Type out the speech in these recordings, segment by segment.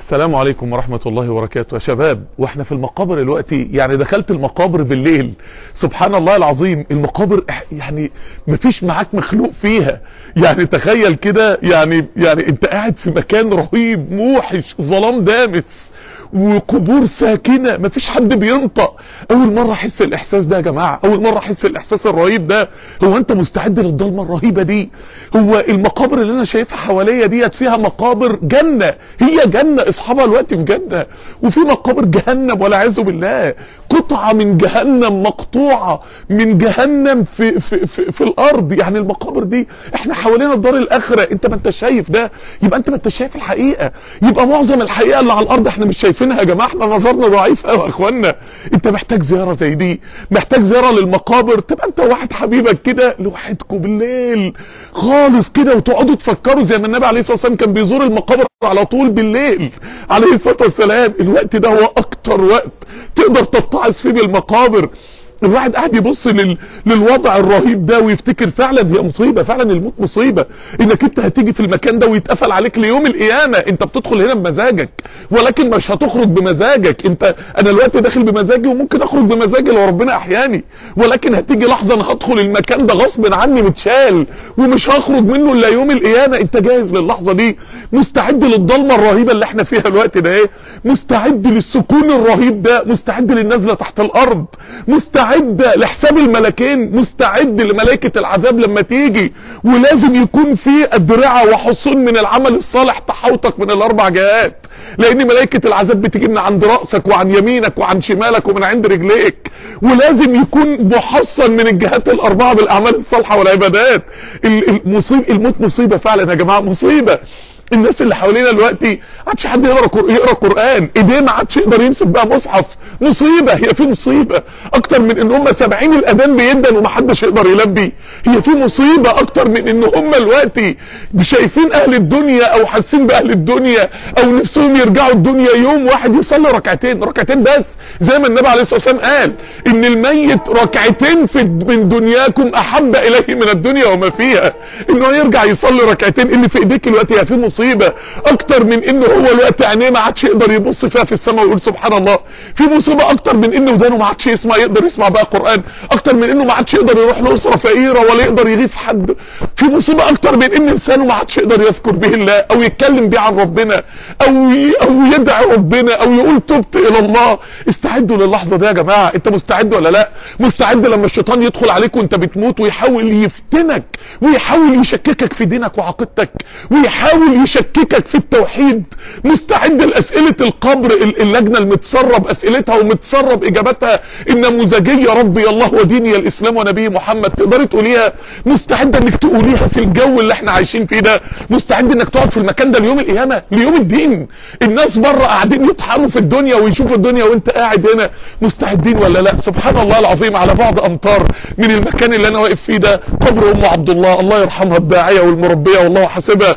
السلام عليكم ورحمة الله وبركاته يا شباب واحنا في المقابر دلوقتي يعني دخلت المقابر بالليل سبحان الله العظيم المقابر يعني مفيش معاك مخلوق فيها يعني تخيل كده يعني يعني انت قاعد في مكان رهيب موحش ظلام دامس وقبور ساكنة مفيش حد بينطق اول مرة احس الاحساس ده يا جماعة اول مرة احس الاحساس الرهيب ده هو انت مستعد للضلمة الرهيبة دي هو المقابر اللي انا شايفها حواليا ديت فيها مقابر جنة هي جنة اصحابها الوقت في جنة وفي مقابر جهنم والعياذ بالله قطعة من جهنم مقطوعة من جهنم في, في, في, في الارض يعني المقابر دي احنا حوالينا الدار الاخرة انت ما انت شايف ده يبقى انت ما انت شايف الحقيقة يبقى معظم الحقيقة اللي على الارض احنا مش شايفينها يا جماعة احنا نظرنا ضعيف قوي يا اخوانا انت محتاج زيارة زي دي محتاج زيارة للمقابر تبقى انت واحد حبيبك كده لوحدكم بالليل خالص كده وتقعدوا تفكروا زي ما النبي عليه الصلاة والسلام كان بيزور المقابر على طول بالليل عليه الصلاة والسلام الوقت ده هو اكتر وقت تقدر تتعظ فيه بالمقابر الواحد قاعد يبص لل... للوضع الرهيب ده ويفتكر فعلا هي مصيبة فعلا الموت مصيبة انك انت هتيجي في المكان ده ويتقفل عليك ليوم القيامة انت بتدخل هنا بمزاجك ولكن مش هتخرج بمزاجك انت انا الوقت داخل بمزاجي وممكن اخرج بمزاجي لو ربنا احياني ولكن هتيجي لحظة انا هدخل المكان ده غصب عني متشال ومش هخرج منه الا يوم القيامة انت جاهز للحظة دي مستعد للضلمة الرهيبة اللي احنا فيها الوقت ده ايه مستعد للسكون الرهيب ده مستعد للنزلة تحت الارض مستعد مستعد لحساب الملكين مستعد لملائكة العذاب لما تيجي ولازم يكون في أدرعة وحصون من العمل الصالح تحوطك من الاربع جهات لان ملائكة العذاب بتيجي من عند رأسك وعن يمينك وعن شمالك ومن عند رجليك ولازم يكون محصن من الجهات الاربعة بالاعمال الصالحة والعبادات المصيب الموت مصيبة فعلا يا جماعة مصيبة الناس اللي حوالينا دلوقتي عادش حد يقرا يقرا قران ايديه ما عادش يقدر يمسك بقى مصحف مصيبه هي في مصيبه اكتر من ان هم سامعين الاذان بيدن ومحدش يقدر يلبي هي في مصيبه اكتر من ان هم دلوقتي شايفين اهل الدنيا او حاسين باهل الدنيا او نفسهم يرجعوا الدنيا يوم واحد يصلي ركعتين ركعتين بس زي ما النبي عليه الصلاه والسلام قال ان الميت ركعتين في من دنياكم احب اليه من الدنيا وما فيها انه يرجع يصلي ركعتين اللي في ايديك دلوقتي هي في مصيبه مصيبة اكتر من انه هو الوقت عينيه ما عادش يقدر يبص فيها في السماء ويقول سبحان الله في مصيبة اكتر من انه ودانه ما عادش يسمع يقدر يسمع بقى قرآن اكتر من انه ما عادش يقدر يروح لأسرة فقيرة ولا يقدر يغيث حد في مصيبة اكتر من ان لسانه ما عادش يقدر يذكر به الله او يتكلم بيه عن ربنا او او يدعي ربنا او يقول تبت الى الله استعدوا للحظة دي يا جماعة انت مستعد ولا لا مستعد لما الشيطان يدخل عليك وانت بتموت ويحاول يفتنك ويحاول يشككك في دينك وعقيدتك ويحاول يشككك في التوحيد مستعد لأسئلة القبر اللجنة المتسرب أسئلتها ومتسرب إجابتها النموذجية ربي الله وديني الإسلام ونبي محمد تقدري تقوليها مستعد انك تقوليها في الجو اللي احنا عايشين فيه ده مستعد انك تقعد في المكان ده ليوم القيامة ليوم الدين الناس بره قاعدين يطحنوا في الدنيا ويشوفوا الدنيا وانت قاعد هنا مستعدين ولا لا سبحان الله العظيم على بعض امتار من المكان اللي انا واقف فيه ده قبر ام عبد الله الله يرحمها الداعية والمربية والله حاسبها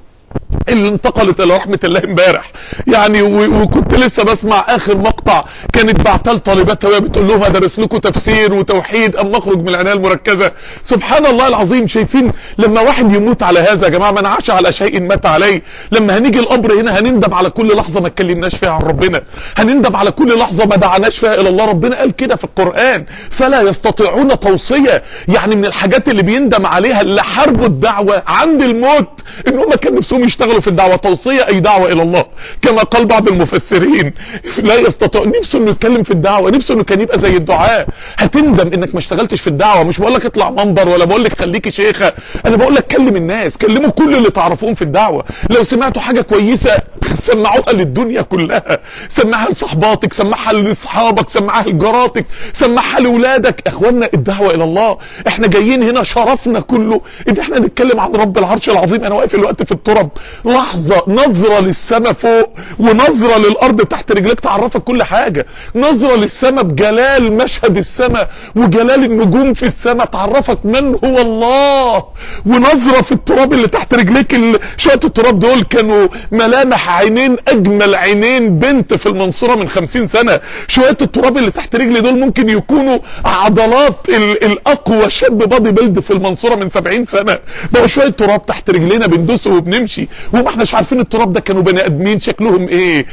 اللي انتقلت الى رحمة الله امبارح يعني وكنت لسه بسمع اخر مقطع كانت بعتال طالباتها وهي بتقول لهم هدرس لكم تفسير وتوحيد اما اخرج من العنايه المركزه سبحان الله العظيم شايفين لما واحد يموت على هذا يا جماعه من عاش على شيء مات عليه لما هنيجي الامر هنا هنندم على كل لحظه ما اتكلمناش فيها عن ربنا هنندم على كل لحظه ما دعاناش فيها الى الله ربنا قال كده في القران فلا يستطيعون توصيه يعني من الحاجات اللي بيندم عليها اللي حاربوا الدعوه عند الموت ان هم كان نفسهم يشتغلوا في الدعوة توصية اي دعوة الى الله كما قال بعض المفسرين لا يستطيع نفسه انه يتكلم في الدعوة نفسه انه كان يبقى زي الدعاء هتندم انك ما اشتغلتش في الدعوة مش بقول لك اطلع منبر ولا بقول لك خليكي شيخة انا بقول لك كلم الناس كلموا كل اللي تعرفوهم في الدعوة لو سمعتوا حاجة كويسة سمعوها للدنيا كلها سمعها لصحباتك سمعها لاصحابك سمعها لجاراتك سمعها لاولادك اخوانا الدعوة الى الله احنا جايين هنا شرفنا كله ان احنا نتكلم عن رب العرش العظيم انا واقف الوقت في التراب لحظة نظرة للسماء فوق ونظرة للارض تحت رجلك تعرفك كل حاجة نظرة للسماء بجلال مشهد السماء وجلال النجوم في السماء تعرفك من هو الله ونظرة في التراب اللي تحت رجليك شوية التراب دول كانوا ملامح عينيك عينين اجمل عينين بنت في المنصورة من خمسين سنة شوية التراب اللي تحت رجلي دول ممكن يكونوا عضلات ال الاقوى شاب بادي بيلد في المنصورة من سبعين سنة بقى شوية تراب تحت رجلينا بندوسه وبنمشي وما احناش عارفين التراب ده كانوا بني ادمين شكلهم ايه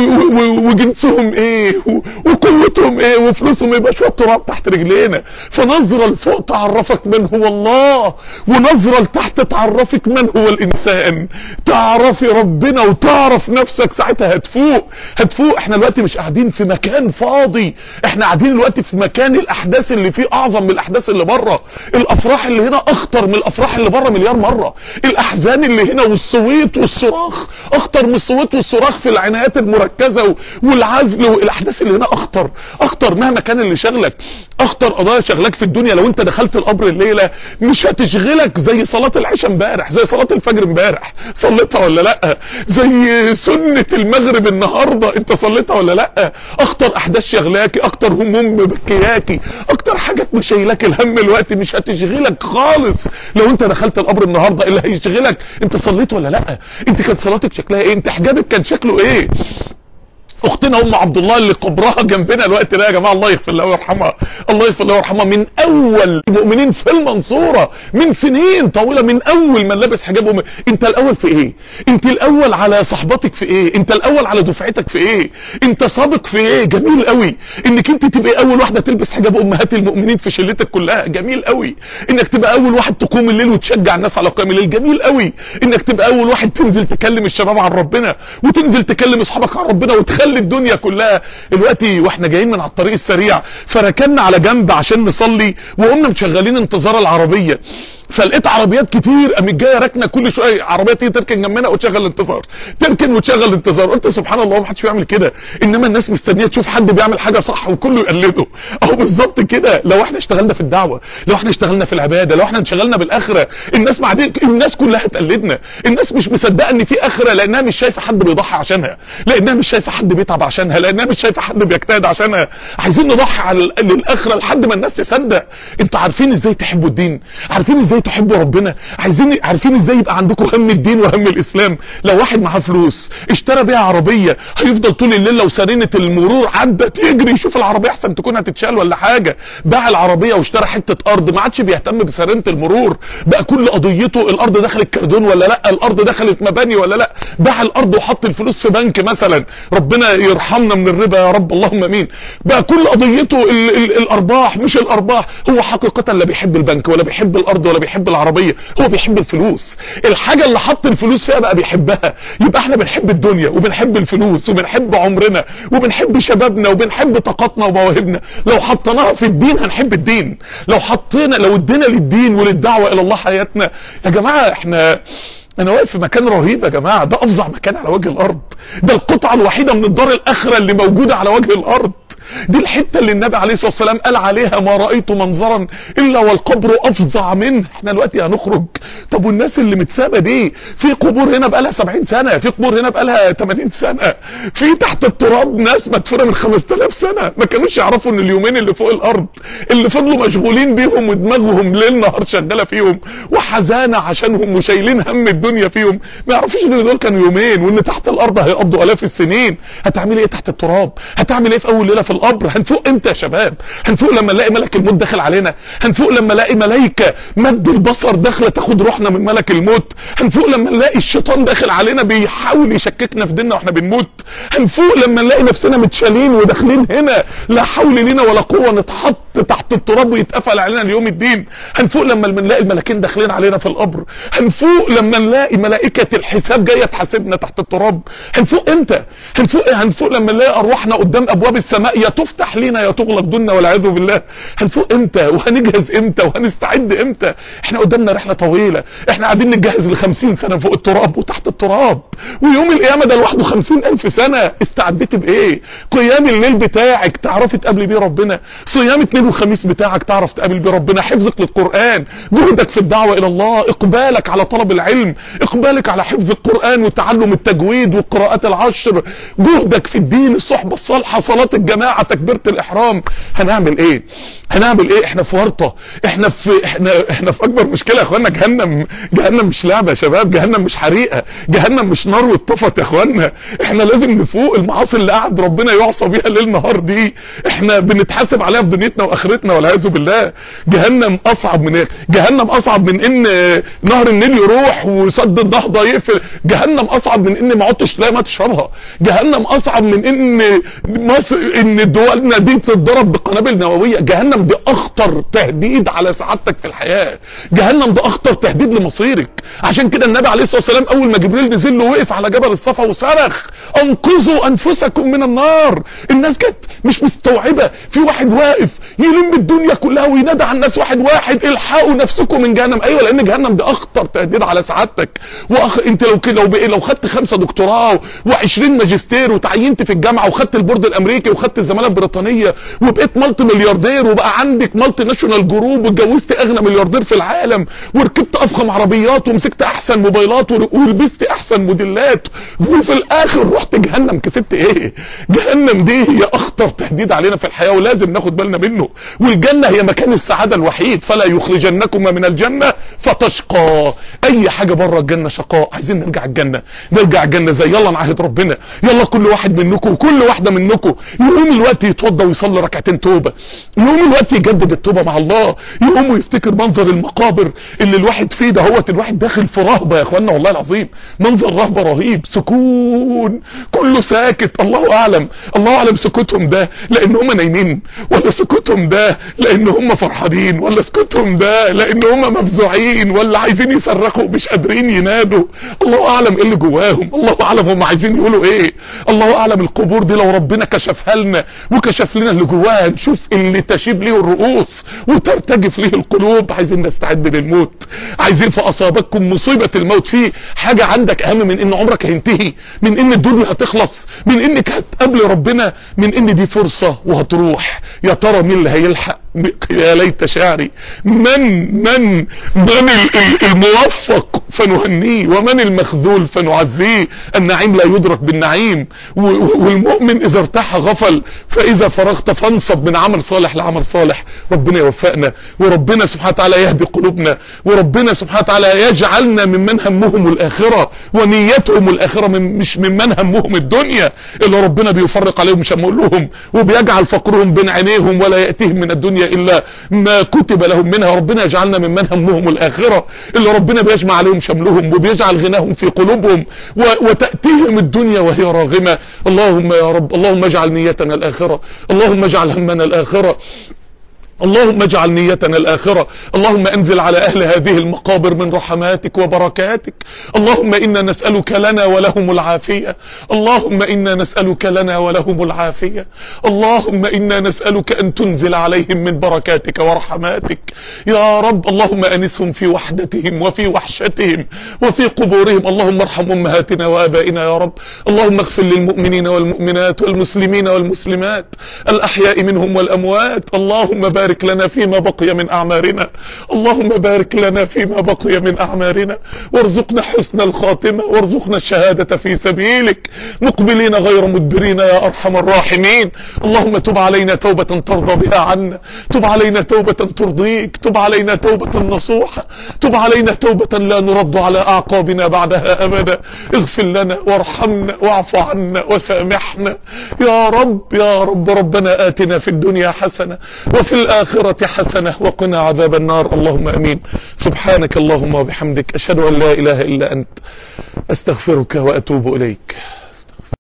وجنسهم ايه وقوتهم ايه وفلوسهم ايه بقى شوية تراب تحت رجلينا فنظرة لفوق تعرفك من هو الله ونظرة لتحت تعرفك من هو الانسان تعرفي ربنا وتعرف نفسك ساعتها هتفوق هتفوق احنا دلوقتي مش قاعدين في مكان فاضي احنا قاعدين دلوقتي في مكان الاحداث اللي فيه اعظم من الاحداث اللي بره الافراح اللي هنا اخطر من الافراح اللي بره مليار مرة الاحزان اللي هنا والصويت والصراخ اخطر من الصويت والصراخ في العنايات المركزة والعزل والاحداث اللي هنا اخطر اخطر مهما كان اللي شغلك اخطر قضايا شغلك في الدنيا لو انت دخلت القبر الليلة مش هتشغلك زي صلاة العشاء امبارح زي صلاة الفجر امبارح صليتها ولا لا زي سنة المغرب النهاردة انت صليتها ولا لا اخطر احداث شغلاكي اكتر هموم مبكياكي اكتر حاجات مشايلاك الهم الوقت مش هتشغلك خالص لو انت دخلت القبر النهاردة اللي هيشغلك انت صليت ولا لا انت كانت صلاتك شكلها ايه انت حجابك كان شكله ايه اختنا ام عبد الله اللي قبرها جنبنا الوقت ده يا جماعه الله يغفر لها ويرحمها الله يغفر لها ويرحمها من اول المؤمنين في المنصوره من سنين طويله من اول ما لابس حجاب أم... انت الاول في ايه انت الاول على صحبتك في ايه انت الاول على دفعتك في ايه انت سابق في ايه جميل قوي انك انت تبقى اول واحده تلبس حجاب امهات المؤمنين في شلتك كلها جميل قوي انك تبقى اول واحد تقوم الليل وتشجع الناس على قيام الليل جميل قوي انك تبقى اول واحد تنزل تكلم الشباب عن ربنا وتنزل تكلم اصحابك عن ربنا وتخلي خلي الدنيا كلها دلوقتي واحنا جايين من على الطريق السريع فركنا على جنب عشان نصلي وقمنا مشغلين انتظار العربية فلقيت عربيات كتير قامت جايه راكنه كل شويه عربيه تيجي تركن جنبنا وتشغل الانتظار تركن وتشغل الانتظار قلت سبحان الله ما حدش بيعمل كده انما الناس مستنيه تشوف حد بيعمل حاجه صح وكله يقلده اهو بالظبط كده لو احنا اشتغلنا في الدعوه لو احنا اشتغلنا في العباده لو احنا انشغلنا بالاخره الناس بعدين الناس كلها تقلدنا الناس مش مصدقه ان في اخره لانها مش شايفه حد بيضحي عشانها لانها مش شايفه حد بيتعب عشانها لانها مش شايفه حد بيجتهد عشانها عايزين نضحي على الاخره لحد ما الناس تصدق انتوا عارفين ازاي تحبوا الدين عارفين ازاي تحبوا ربنا عايزين عارفين ازاي يبقى عندكم هم الدين وهم الاسلام لو واحد معاه فلوس اشترى بيها عربيه هيفضل طول الليل لو سرينه المرور عدت يجري يشوف العربيه احسن تكون هتتشال ولا حاجه باع العربيه واشترى حته ارض ما عادش بيهتم بسرينه المرور بقى كل قضيته الارض دخلت كردون ولا لا الارض دخلت مباني ولا لا باع الارض وحط الفلوس في بنك مثلا ربنا يرحمنا من الربا يا رب اللهم امين بقى كل قضيته ال ال الارباح مش الارباح هو حقيقه لا بيحب البنك ولا بيحب الارض ولا بيحب العربيه هو بيحب الفلوس الحاجه اللي حط الفلوس فيها بقى بيحبها يبقى احنا بنحب الدنيا وبنحب الفلوس وبنحب عمرنا وبنحب شبابنا وبنحب طاقتنا ومواهبنا لو حطيناها في الدين هنحب الدين لو حطينا لو ادينا للدين وللدعوه الى الله حياتنا يا جماعه احنا انا واقف في مكان رهيب يا جماعه ده افظع مكان على وجه الارض ده القطعه الوحيده من الدار الاخره اللي موجوده على وجه الارض دي الحتة اللي النبي عليه الصلاة والسلام قال عليها ما رأيت منظرا الا والقبر افظع منه احنا دلوقتي هنخرج طب والناس اللي متسابة دي في قبور هنا بقالها 70 سنة في قبور هنا بقالها 80 سنة في تحت التراب ناس مدفونة من 5000 سنة ما كانوش يعرفوا ان اليومين اللي فوق الارض اللي فضلوا مشغولين بيهم ودماغهم ليل نهار شغالة فيهم وحزانة عشانهم وشايلين هم الدنيا فيهم ما يعرفوش ان دول كانوا يومين وان تحت الارض هيقضوا الاف السنين هتعمل ايه تحت التراب هتعمل ايه في اول ليلة في القبر هنفوق امتى يا شباب هنفوق لما نلاقي ملك الموت داخل علينا هنفوق لما نلاقي ملائكه مد البصر داخله تاخد روحنا من ملك الموت هنفوق لما نلاقي الشيطان داخل علينا بيحاول يشككنا في ديننا واحنا بنموت هنفوق لما نلاقي نفسنا متشالين وداخلين هنا لا حول لنا ولا قوه نتحط تحت التراب ويتقفل علينا اليوم الدين هنفوق لما نلاقي الملاكين داخلين علينا في القبر هنفوق لما نلاقي ملائكه الحساب جايه تحاسبنا تحت التراب هنفوق امتى هنفوق هنفوق لما نلاقي ارواحنا قدام ابواب السماء يا تفتح لينا يا تغلق دنا والعياذ بالله هنفوق امتى وهنجهز امتى وهنستعد امتى احنا قدامنا رحله طويله احنا قاعدين نجهز ل 50 سنه فوق التراب وتحت التراب ويوم القيامه ده لوحده 50000 سنه استعدت بايه قيام الليل بتاعك تعرفي تقابلي بيه ربنا صيام اثنين وخميس بتاعك تعرف تقابل بيه ربنا حفظك للقران جهدك في الدعوه الى الله اقبالك على طلب العلم اقبالك على حفظ القران وتعلم التجويد والقراءات العشر جهدك في الدين الصحبه الصالحه صلاه الجماعه ساعة تكبيرة الاحرام هنعمل ايه هنعمل ايه احنا في ورطة احنا في احنا احنا في اكبر مشكلة يا اخوانا جهنم جهنم مش لعبة يا شباب جهنم مش حريقة جهنم مش نار واتطفت يا اخوانا احنا لازم نفوق المعاصي اللي قاعد ربنا يعصى بيها ليل نهار دي احنا بنتحاسب عليها في دنيتنا واخرتنا والعياذ بالله جهنم اصعب من ايه جهنم اصعب من ان نهر النيل يروح وسد النهضة يقفل جهنم اصعب من ان ما عدتش تلاقي ما تشربها جهنم اصعب من ان مصر ان دولنا دي تتضرب بقنابل نووية جهنم دي اخطر تهديد على سعادتك في الحياة جهنم ده اخطر تهديد لمصيرك عشان كده النبي عليه الصلاة والسلام اول ما جبريل نزل له وقف على جبل الصفا وصرخ انقذوا انفسكم من النار الناس كانت مش مستوعبة في واحد واقف يلم الدنيا كلها وينادى على الناس واحد واحد الحقوا نفسكم من جهنم ايوه لان جهنم ده اخطر تهديد على سعادتك واخ انت لو كده لو, لو خدت خمسة دكتوراه و20 ماجستير وتعينت في الجامعة وخدت البورد الامريكي وخدت الزمالة البريطانية وبقيت مالتي ملياردير وبقى عندك مالتي ناشونال جروب واتجوزت اغنى ملياردير في العالم وركبت افخم عربيات ومسكت احسن موبايلات ولبست احسن موديلات وفي الاخر رحت جهنم كسبت ايه جهنم دي هي اخطر تهديد علينا في الحياة ولازم ناخد بالنا منه والجنة هي مكان السعادة الوحيد فلا يخرجنكما من الجنة فتشقى اي حاجة بره الجنة شقاء عايزين نرجع الجنة نرجع الجنة زي يلا نعهد ربنا يلا كل واحد منكم وكل واحدة منكم يقوم الوقت يتوضى ويصلي ركعتين توبة يقوم الوقت يجدد التوبة مع الله يقوم ويفتكر منظر المقابر اللي الواحد فيه ده هو الواحد داخل في رهبة يا اخوانا والله العظيم منظر رهبة رهيب سكون كله ساكت الله اعلم الله اعلم سكوتهم ده لان هم نايمين ولا سكوتهم ده لان هم فرحانين ولا سكوتهم ده لان هم مفزوعين ولا عايزين يصرخوا مش قادرين ينادوا الله اعلم ايه اللي جواهم الله اعلم هم عايزين يقولوا ايه الله اعلم القبور دي لو ربنا كشفها لنا وكشف لنا اللي جواها نشوف اللي تشيب ليه الرؤوس وترتجف ليه القلوب عايزين نستعد للموت عايزين في اصابتكم مصيبة الموت فيه حاجة عندك اهم من ان عمرك هينتهي من ان الدنيا هتخلص من انك هتقابل ربنا من ان دي فرصة وهتروح يا ترى مين اللي هيلحق يا ليت شعري من من من الموفق فنهنيه ومن المخذول فنعزيه النعيم لا يدرك بالنعيم والمؤمن اذا ارتاح غفل فاذا فرغت فانصب من عمل صالح لعمل صالح ربنا يوفقنا وربنا سبحانه وتعالى يهدي قلوبنا وربنا سبحانه وتعالى يجعلنا ممن همهم الاخرة ونيتهم الاخرة من مش ممن همهم الدنيا اللي ربنا بيفرق عليهم شمولهم وبيجعل فقرهم بين عينيهم ولا يأتيهم من الدنيا الا ما كتب لهم منها ربنا يجعلنا ممن همهم الاخرة اللي ربنا بيجمع عليهم شملهم وبيجعل غناهم في قلوبهم وتأتيهم الدنيا وهي راغمة اللهم يا رب اللهم اجعل نيتنا الاخرة اللهم اجعل همنا الاخرة اللهم اجعل نيتنا الآخرة اللهم انزل على أهل هذه المقابر من رحماتك وبركاتك اللهم إنا نسألك لنا ولهم العافية اللهم إنا نسألك لنا ولهم العافية اللهم إنا نسألك أن تنزل عليهم من بركاتك ورحماتك يا رب اللهم أنسهم في وحدتهم وفي وحشتهم وفي قبورهم اللهم ارحم أمهاتنا وآبائنا يا رب اللهم اغفر للمؤمنين والمؤمنات والمسلمين والمسلمات الأحياء منهم والأموات اللهم بارك بارك لنا فيما بقي من أعمارنا اللهم بارك لنا فيما بقي من أعمارنا وارزقنا حسن الخاتمة وارزقنا الشهادة في سبيلك مقبلين غير مدبرين يا أرحم الراحمين اللهم تب علينا توبة ترضى بها عنا تب علينا توبة ترضيك تب علينا توبة نصوحة تب علينا توبة لا نرد على أعقابنا بعدها أبدا اغفر لنا وارحمنا واعف عنا وسامحنا يا رب يا رب ربنا آتنا في الدنيا حسنة وفي الآخرة حسنة وقنا عذاب النار اللهم أمين سبحانك اللهم وبحمدك أشهد أن لا إله إلا أنت أستغفرك وأتوب إليك